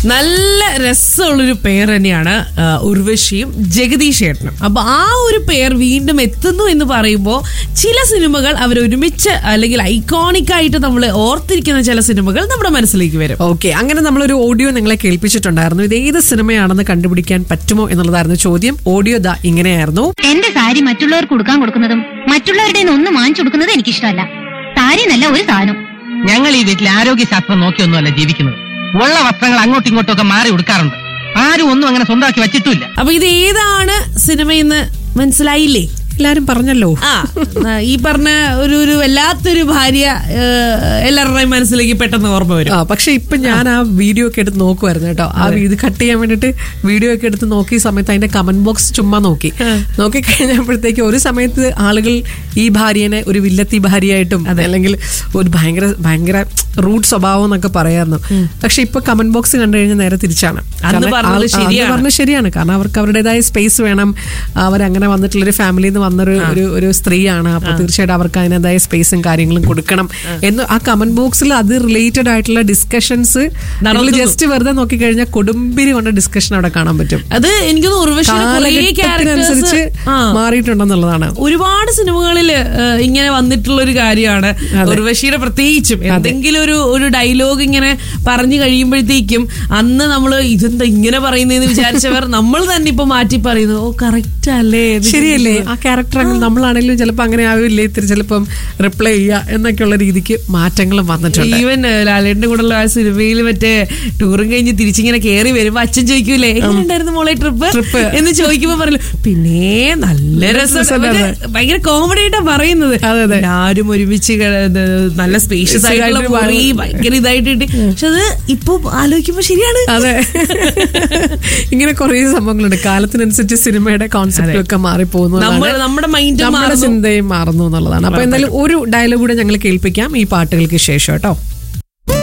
നല്ല രസമുള്ളൊരു പേർ തന്നെയാണ് ആ, ഉർവശിയും ജഗദീഷ് ചേട്ടനും അപ്പൊ ആ ഒരു പേർ വീണ്ടും എത്തുന്നു എന്ന് പറയുമ്പോൾ ചില സിനിമകൾ അവർ ഒരുമിച്ച് അല്ലെങ്കിൽ ഐക്കോണിക് ആയിട്ട് നമ്മൾ ഓർത്തിരിക്കുന്ന ചില സിനിമകൾ നമ്മുടെ മനസ്സിലേക്ക് വരും ഓക്കെ അങ്ങനെ നമ്മളൊരു ഓഡിയോ നിങ്ങളെ കേൾപ്പിച്ചിട്ടുണ്ടായിരുന്നു ഇത് ഏത് സിനിമയാണെന്ന് കണ്ടുപിടിക്കാൻ പറ്റുമോ എന്നുള്ളതായിരുന്നു ചോദ്യം ഓഡിയോ ദാ ഇങ്ങനെയായിരുന്നു എന്റെ സാരി മറ്റുള്ളവർക്ക് കൊടുക്കാൻ കൊടുക്കുന്നതും മറ്റുള്ളവരുടെ നിന്ന് ഒന്നും വാങ്ങിച്ചു കൊടുക്കുന്നതും എനിക്കിഷ്ടമല്ല സാരി എന്നല്ല ഒരു സാധനം ഞങ്ങൾ ഈ വീട്ടിൽ ആരോഗ്യശാസ്ത്രം നോക്കിയൊന്നുമല്ല ജീവിക്കുന്നത് ഉള്ള വസ്ത്രങ്ങൾ അങ്ങോട്ടും ഇങ്ങോട്ടും ഒക്കെ മാറി ഉടുക്കാറുണ്ട് ആരും ഒന്നും അങ്ങനെ സ്വന്തമാക്കി വച്ചിട്ടില്ല അപ്പൊ ഇത് ഏതാണ് സിനിമയെന്ന് മനസ്സിലായില്ലേ എല്ലാരും പറഞ്ഞല്ലോ ആ ഈ പറഞ്ഞ ഒരു ഒരു വല്ലാത്തൊരു ഭാര്യ ഏഹ്, എല്ലാവരുടെയും മനസ്സിലേക്ക് പെട്ടെന്ന് ഓർമ്മ വരും ആ പക്ഷെ ഇപ്പൊ ഞാൻ ആ വീഡിയോ ഒക്കെ എടുത്ത് നോക്കുമായിരുന്നു കേട്ടോ ആ ഇത് കട്ട് ചെയ്യാൻ വേണ്ടിട്ട് വീഡിയോ ഒക്കെ എടുത്ത് നോക്കിയ സമയത്ത് അതിന്റെ കമന്റ് ബോക്സ് ചുമ്മാ നോക്കി നോക്കി കഴിഞ്ഞപ്പോഴത്തേക്ക് ഒരു സമയത്ത് ആളുകൾ ഈ ഭാര്യനെ ഒരു വില്ലത്തി ഭാര്യയായിട്ടും അല്ലെങ്കിൽ ഒരു ഭയങ്കര ഭയങ്കര റൂട്ട് സ്വഭാവം എന്നൊക്കെ പറയായിരുന്നു പക്ഷെ ഇപ്പൊ കമന്റ് ബോക്സ് കണ്ടു കഴിഞ്ഞാൽ നേരെ തിരിച്ചാണ് അന്ന് കാരണം പറഞ്ഞത് ആൾ- ആ, അന്ന് ശരിയാണ്. പറഞ്ഞത് ശരിയാണ് കാരണം അവർക്ക് അവരുടേതായ സ്പേസ് വേണം അവരങ്ങനെ വന്നിട്ടുള്ള ഒരു ഫാമിലിയിൽ നിന്ന് വന്നൊരു ഒരു ഒരു സ്ത്രീയാണ് അപ്പൊ തീർച്ചയായിട്ടും അവർക്ക് അതിനേതായ സ്പേസും കാര്യങ്ങളും കൊടുക്കണം എന്ന് ആ കമന്റ് ബോക്സിൽ അത് റിലേറ്റഡ് ആയിട്ടുള്ള ഡിസ്കഷൻസ് നമ്മൾ നടത്തുന്നു. ജസ്റ്റ് വെറുതെ നോക്കിക്കഴിഞ്ഞാൽ കൊടുമ്പിരി കൊണ്ട് ഡിസ്കഷൻ അവിടെ കാണാൻ പറ്റും അത് എനിക്ക് തോന്നുന്നു ഉർവശിയുടെ കുറേ കാലഘട്ടത്തിനനുസരിച്ച് ക്യാരക്ടേഴ്സ് ആ മാറിയിട്ടുണ്ടെന്നുള്ളതാണ് ഒരുപാട് സിനിമകളിൽ ഇങ്ങനെ വന്നിട്ടുള്ള ഒരു കാര്യമാണ് ഉർവശിയുടെ പ്രത്യേകിച്ചും എന്തെങ്കിലും ഒരു ഒരു ഡയലോഗ് ഇങ്ങനെ പറഞ്ഞു കഴിയുമ്പോഴത്തേക്കും അന്ന് നമ്മൾ ഇതെന്താ ഇങ്ങനെ പറയുന്നതെന്ന് വിചാരിച്ചവർ നമ്മൾ തന്നെ ഇപ്പൊ മാറ്റി പറയുന്നു ഓ കറക്റ്റ് അല്ലേ ഇത് ശരിയല്ലേ ആ ക്യാരക്ടർ അങ്ങനെ നമ്മളാണെങ്കിലും ചിലപ്പോൾ അങ്ങനെ ആവില്ലേ ഇത്തിരി ചിലപ്പം റിപ്ലൈ ചെയ്യുക എന്നൊക്കെയുള്ള രീതിക്ക് മാറ്റങ്ങളും വന്നിട്ടുണ്ട് ഈവൻ ലാലേട്ടന്റെ കൂടെയുള്ള ആ സിനിമയിൽ മറ്റേ ടൂറും കഴിഞ്ഞ് തിരിച്ചിങ്ങനെ കയറി വരുമ്പോ അച്ഛൻ ചോദിക്കൂലേ എങ്ങനെയുണ്ടായിരുന്നു മോളെ ട്രിപ്പ് ട്രിപ്പ്. എന്ന് ചോദിക്കുമ്പോ പറയല്ലോ പിന്നെ നല്ല രസം രസമുണ്ടായിരുന്നു. ഭയങ്കര കോമഡി ആയിട്ടാ പറയുന്നത് അതെ, അതെ. എല്ലാരും ഒരുമിച്ച് കിട- ഇത് നല്ല സ്പേഷ്യസ് ആയിട്ടുള്ള ആയിട്ട് മുറി വളരെ- ഭയങ്കര ഇതായിട്ടിട്ട് പക്ഷെ അത് ഇപ്പൊ ആലോചിക്കുമ്പോ ശരിയാണ് അതെ ഇങ്ങനെ കുറേ സംഭവങ്ങളുണ്ട് കാലത്തിനനുസരിച്ച് സിനിമയുടെ കോൺസെപ്റ്റും ഒക്കെ മാറിപ്പോകുന്നു നമ്മൾ എന്നുള്ളതാണ്. നമ്മുടെ മൈൻഡ് നമ്മുടെ ചിന്തയും മാറുന്നു എന്നുള്ളതാണ് അപ്പൊ എന്തായാലും ഒരു ഡയലോഗ് കൂടെ ഞങ്ങൾ കേൾപ്പിക്കാം ഈ പാട്ടുകൾക്ക് ശേഷം കേട്ടോ